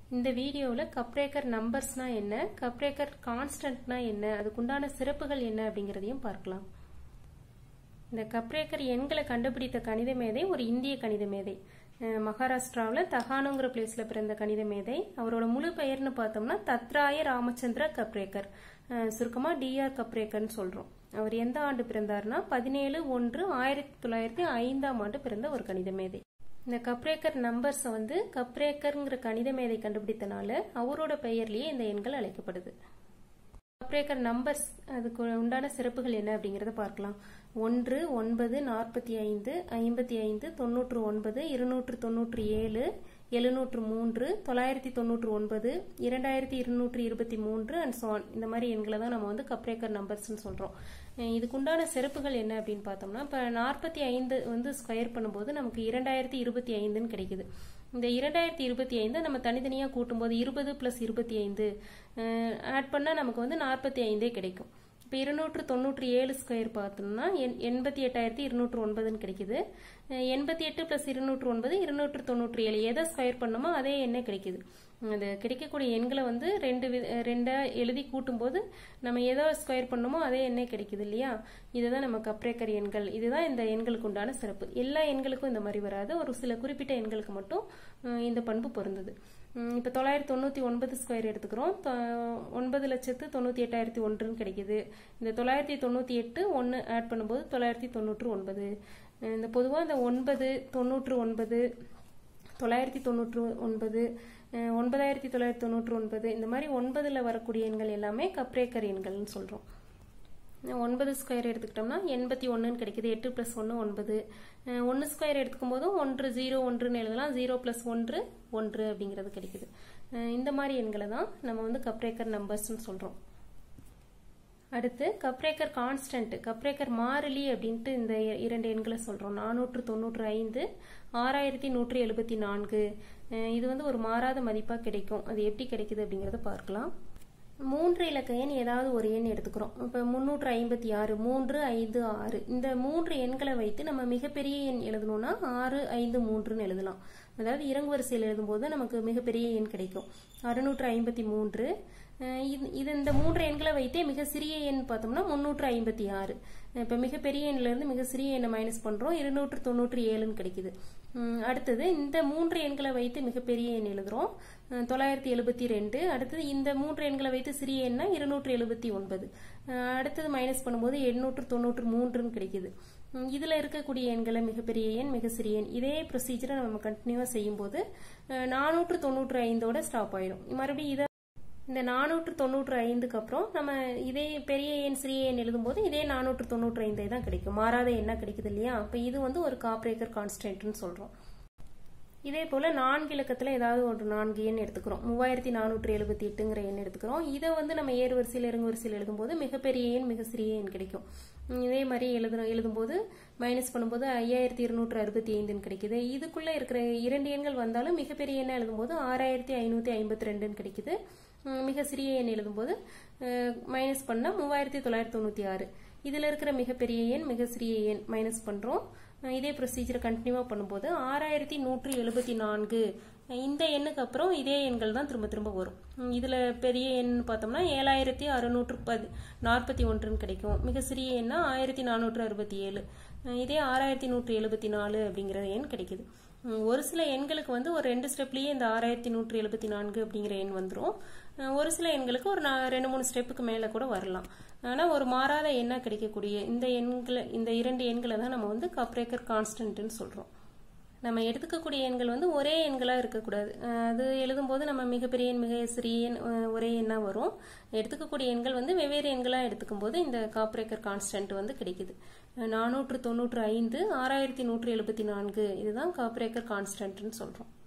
இந்த வீடியோவில் கப்ரேக்கர் நம்பர்ஸ்னா என்ன கப்ரேக்கர் கான்ஸ்டன்ட்னா என்ன அதுக்குண்டான சிறப்புகள் என்ன அப்படிங்கிறதையும் பார்க்கலாம் இந்த கப்ரேக்கர் எண்களை கண்டுபிடித்த கணித மேதை ஒரு இந்திய கணித மேதை அஹ் மகாராஷ்டிராவில் தகானுங்கிற பிளேஸ்ல பிறந்த கணித மேதை அவரோட முழு பெயர்னு பார்த்தோம்னா தத்ராய ராமச்சந்திர கப்ரேக்கர் அஹ் சுருக்கமா டிஆர் கப்ரேக்கர்னு சொல்றோம் அவர் எந்த ஆண்டு பிறந்தார்னா பதினேழு ஒன்று ஆயிரத்தி தொள்ளாயிரத்தி ஐந்தாம் ஆண்டு பிறந்த ஒரு கணித மேதை இந்த கப்ரேக்கர் நம்பர்ஸை வந்து கப்ரேக்கர்ங்கிற கணித மேதை கண்டுபிடித்தனால அவரோட பெயர்லயே இந்த எண்கள் அழைக்கப்படுது கப்ரேக்கர் நம்பர்ஸ் அதுக்கு உண்டான சிறப்புகள் என்ன அப்படிங்கறத பார்க்கலாம் ஒன்று ஒன்பது நாற்பத்தி ஐந்து ஐம்பத்தி ஐந்து தொண்ணூற்று ஒன்பது இருநூற்று தொண்ணூற்றி ஏழு எழுநூற்று மூன்று தொள்ளாயிரத்தி தொண்ணூற்று ஒன்பது இரண்டாயிரத்தி இருநூற்றி இருபத்தி மூன்று அண்ட் சோன் இந்த மாதிரி எண்களை தான் நம்ம வந்து கப்ரேக்கர் நம்பர்ஸ்னு சொல்றோம் அஹ் இதுக்குண்டான சிறப்புகள் என்ன அப்படின்னு பார்த்தோம்னா இப்போ நாற்பத்தி ஐந்து வந்து ஸ்கொயர் பண்ணும்போது நமக்கு இரண்டாயிரத்தி இருபத்தி ஐந்துன்னு கிடைக்குது இந்த இரண்டாயிரத்தி இருபத்தி ஐந்து நம்ம தனித்தனியாக கூட்டும்போது இருபது பிளஸ் இருபத்தி ஐந்து ஆட் பண்ணால் நமக்கு வந்து நாற்பத்தி ஐந்தே கிடைக்கும் இப்போ இருநூற்று தொண்ணூற்றி ஏழு ஸ்கொயர் பார்த்தோம்னா எண் எண்பத்தி எட்டாயிரத்தி இருநூற்று ஒன்பதுன்னு கிடைக்குது அஹ் எண்பத்தி எட்டு பிளஸ் இருநூற்று ஒன்பது இருநூற்று தொண்ணூற்றி ஏழு எதை ஸ்கொயர் பண்ணோமோ அதே எண்ணே கிடைக்குது அது கிடைக்கக்கூடிய எண்களை வந்து ரெண்டு வி- ரெண்டா எழுதி கூட்டும்போது நம்ம எதோ ஸ்கொயர் பண்ணோமோ அதே எண்ணே கிடைக்குது இல்லையா இதுதான் நம்ம கப்ரேக்கர் எண்கள் இதுதான் இந்த எண்களுக்கு உண்டான சிறப்பு எல்லா எண்களுக்கும் இந்த மாதிரி வராது ஒரு சில குறிப்பிட்ட எண்களுக்கு மட்டும் அஹ் இந்த பண்பு பொருந்தது உம் இப்ப தொள்ளாயிரத்தி தொண்ணூத்தி ஒன்பது ஸ்கொயர் எடுத்துக்கிறோம் தொ- ஒன்பது லட்சத்து தொண்ணூத்தி எட்டாயிரத்தி ஒன்றுன்னு கிடைக்குது இந்த தொள்ளாயிரத்தி தொண்ணூத்தி எட்டு ஒன்னு ஆட் பண்ணும்போது தொள்ளாயிரத்தி தொண்ணூற்று ஒன்பது அஹ் இந்த பொதுவா இந்த ஒன்பது தொண்ணூற்று ஒன்பது தொள்ளாயிரத்தி தொண்ணூற்று ஒன்பது அஹ் ஒன்பதாயிரத்தி தொள்ளாயிரத்தி தொண்ணூற்று ஒன்பது இந்த மாதிரி ஒன்பதுல வரக்கூடிய எண்கள் எல்லாமே கப்ரேக்கர் எண்கள்னு சொல்றோம் ஒன்பது ஸ்கொயர் எடுத்துக்கிட்டோம்னா எண்பத்தி ஒன்றுன்னு கிடைக்குது எட்டு ப்ளஸ் ஒன்று ஒன்பது அஹ் ஒன்று ஸ்கொயர் எடுத்துக்கும் போதும் ஒன்று ஜீரோ ஒன்றுன்னு எழுதலாம் ஜீரோ ப்ளஸ் ஒன்று ஒன்று அப்படிங்கிறது கிடைக்குது அஹ் இந்த மாதிரி எண்களை தான் நம்ம வந்து கப்ரேக்கர் நம்பர்ஸ்னு சொல்கிறோம் அடுத்து கப்ரேக்கர் கான்ஸ்டன்ட் கப்ரேக்கர் மாறிலி அப்படின்ட்டு இந்த இ- இரண்டு எண்களை சொல்றோம் நானூற்று தொண்ணூற்று ஐந்து ஆறாயிரத்தி நூற்றி எழுபத்தி நான்கு அஹ் இது வந்து ஒரு மாறாத மதிப்பா கிடைக்கும் அது எப்படி கிடைக்குது அப்படிங்கறத பார்க்கலாம் மூன்று இலக்க எண் ஏதாவது ஒரு எண் எடுத்துக்கிறோம் இப்போ முன்னூற்று ஐம்பத்தி ஆறு மூன்று ஐந்து ஆறு இந்த மூன்று எண்களை வைத்து நம்ம மிகப்பெரிய எண் எழுதணும்னா ஆறு ஐந்து மூன்றுன்னு எழுதலாம் அதாவது இறங்கு வரிசையில் எழுதும்போது நமக்கு மிகப்பெரிய எண் கிடைக்கும் அறுநூற்று ஐம்பத்தி மூன்று அஹ் இது- இது இந்த மூன்று எண்களை வைத்தே மிக சிறிய எண் பார்த்தோம்னா முன்னூற்று ஐம்பத்தி ஆறு இப்போ மிகப்பெரிய எண்ணில இருந்து மிக சிறிய எண்ணை மைனஸ் பண்றோம் இருநூற்று தொண்ணூற்றி ஏழுன்னு கிடைக்குது உம் அடுத்தது இந்த மூன்று எண்களை வைத்து மிகப்பெரிய எண் எழுதுறோம் அஹ் தொள்ளாயிரத்தி எழுபத்தி ரெண்டு அடுத்தது இந்த மூன்று எண்களை வைத்து சிறிய எண்ணா இருநூற்று எழுபத்தி ஒன்பது அஹ் அடுத்தது மைனஸ் பண்ணும்போது எண்ணூற்று தொண்ணூற்று மூன்றுன்னு கிடைக்குது உம் இதுல இருக்கக்கூடிய எண்களை மிகப்பெரிய எண் மிக சிறிய எண் இதே ப்ரொசீஜரை நம்ம கண்டினியூவா செய்யும்போது அஹ் நானூற்று தொண்ணூற்று ஐந்தோட ஸ்டாப் ஆயிடும் மறுபடியும் இதை இந்த நானூற்று தொண்ணூற்று ஐந்துக்கு அப்புறம் நம்ம இதே பெரிய எண் சிறிய எண் எழுதும்போது இதே நானூற்று தொண்ணூற்று ஐந்தே தான் கிடைக்கும் மாறாத எண்ணா கிடைக்குது இல்லையா அப்ப இது வந்து ஒரு காப்ரேக்கர் கான்ஸ்டன்ட்னு சொல்றோம் இதே போல நான்கு இலக்கத்துல ஏதாவது ஒரு நான்கு எண் எடுத்துக்கிறோம் மூவாயிரத்தி நானூற்றி எழுபத்தி எட்டுங்கிற எண் எடுத்துக்கிறோம் இதை வந்து நம்ம ஏறு வரிசையில் இறங்கு வரிசையில் எழுதும்போது மிகப்பெரிய எண் மிக சிறிய எண் கிடைக்கும் உம் இதே மாதிரி எழுதுறோம் எழுதும்போது மைனஸ் பண்ணும்போது ஐயாயிரத்தி இருநூற்று அறுபத்தி ஐந்துன்னு கிடைக்குது இதுக்குள்ள இருக்கிற இரண்டு எண்கள் வந்தாலும் மிகப்பெரிய எண்ணை எழுதும்போது ஆறாயிரத்தி ஐநூத்தி ஐம்பத்தி ரெண்டுன்னு கிடைக்குது உம் மிக சிறிய எண் எழுதும்போது மைனஸ் பண்ணா மூவாயிரத்தி தொள்ளாயிரத்தி தொண்ணூத்தி ஆறு இதுல இருக்கிற மிகப்பெரிய எண் மிக சிறிய எண் மைனஸ் பண்றோம் அஹ் இதே ப்ரொசீஜரை கண்டினியூவா பண்ணும்போது ஆறாயிரத்தி நூற்றி எழுபத்தி நான்கு இந்த எண்ணுக்கு அப்புறம் இதே எண்கள் தான் திரும்ப திரும்ப வரும் உம் இதுல பெரிய எண் பார்த்தோம்னா ஏழாயிரத்தி அறுநூற்று பதி நாற்பத்தி ஒன்றுன்னு கிடைக்கும் மிக சிறிய எண்ணா ஆயிரத்தி நானூற்று அறுபத்தி ஏழு அஹ் இதே ஆறாயிரத்தி நூற்றி எழுபத்தி நாலு அப்படிங்கிற எண் கிடைக்குது உம் ஒரு சில எண்களுக்கு வந்து ஒரு ரெண்டு ஸ்டெப்லயே இந்த ஆறாயிரத்தி நூற்றி எழுபத்தி நான்கு அப்படிங்கிற எண் வந்துரும் அஹ் ஒரு சில எண்களுக்கு ஒரு நா- ரெண்டு மூணு ஸ்டெப்புக்கு மேல கூட வரலாம் ஆனா ஒரு மாறாத எண்ணா கிடைக்கக்கூடிய இந்த எண்களை இந்த இரண்டு எண்களை தான் நம்ம வந்து கப்ரேக்கர் கான்ஸ்டன்ட்னு சொல்றோம் நம்ம எடுத்துக்கக்கூடிய எண்கள் வந்து ஒரே எண்களா இருக்கக்கூடாது அஹ் அது எழுதும்போது நம்ம மிகப்பெரிய எண் மிக சிறிய எண் அஹ் ஒரே எண்ணா வரும் எடுத்துக்கக்கூடிய எண்கள் வந்து வெவ்வேறு எண்களா எடுத்துக்கும் போது இந்த காப்ரேக்கர் கான்ஸ்டன்ட் வந்து கிடைக்குது அஹ் நானூற்று தொண்ணூற்று ஐந்து ஆறாயிரத்தி நூற்று எழுபத்தி நான்கு இதுதான் காப்ரேக்கர் கான்ஸ்டன்ட்னு சொல்றோம்